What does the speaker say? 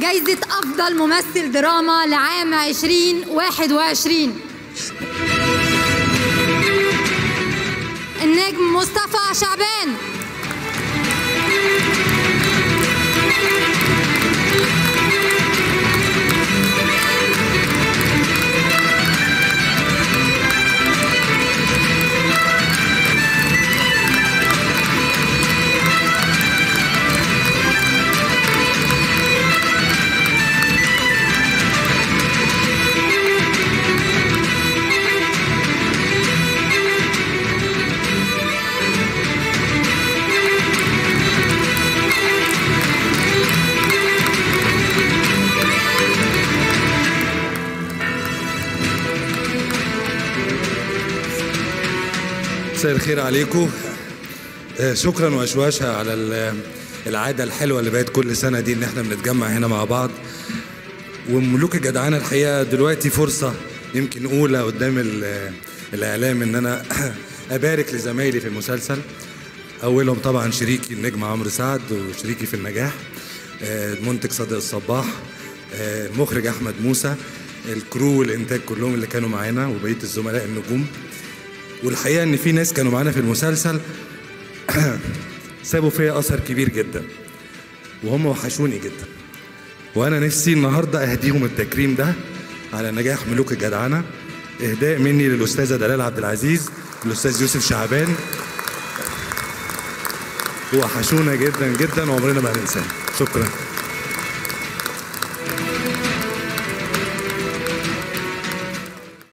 جايزة أفضل ممثل دراما لعام 2021 النجم مصطفى شعبان مساء الخير عليكم آه، شكرا واشواشها على ال- العاده الحلوه اللي بقت كل سنه دي ان احنا بنتجمع هنا مع بعض وملوك الجدعانه الحقيقه دلوقتي فرصه يمكن اولى قدام ال- الاعلام ان انا ابارك لزمايلي في المسلسل اولهم طبعا شريكي النجم عمرو سعد وشريكي في النجاح آه، المنتج صادق الصباح آه، المخرج احمد موسى الكرو والانتاج كلهم اللي كانوا معانا وبقيه الزملاء النجوم والحقيقه ان في ناس كانوا معانا في المسلسل سابوا فيا اثر كبير جدا وهم وحشوني جدا وانا نفسي النهارده اهديهم التكريم ده على نجاح ملوك الجدعنه اهداء مني للاستاذه دلال عبد العزيز الاستاذ يوسف شعبان وحشونا جدا جدا وعمرنا ما هننساه شكرا